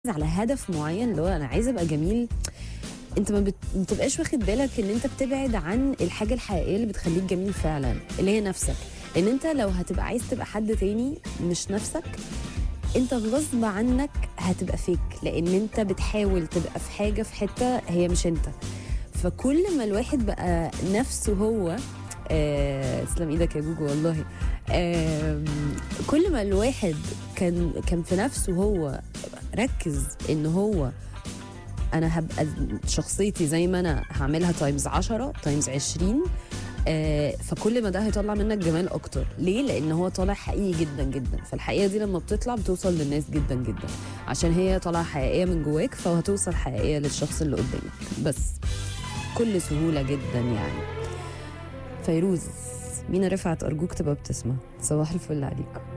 على هدف معين اللي هو انا عايزه ابقى جميل انت ما بت- ما بتبقاش واخد بالك ان انت بتبعد عن الحاجه الحقيقيه اللي بتخليك جميل فعلا اللي هي نفسك لان انت لو هتبقى عايز تبقى حد تاني مش نفسك انت غصب عنك هتبقى فيك لان انت بتحاول تبقى في حاجه في حته هي مش انت فكل ما الواحد بقى نفسه هو آه، تسلم ايدك يا جوجو والله آم، كل ما الواحد كان كان في نفسه هو ركز ان هو انا هبقى شخصيتي زي ما انا هعملها تايمز 10 تايمز 20 آه، فكل ما ده هيطلع منك جمال اكتر ليه لان هو طالع حقيقي جدا جدا فالحقيقه دي لما بتطلع بتوصل للناس جدا جدا عشان هي طالعه حقيقيه من جواك فهتوصل حقيقيه للشخص اللي قدامك بس كل سهوله جدا يعني فيروز مينا رفعت ارجوك تبقى بتسمع صباح الفل عليكم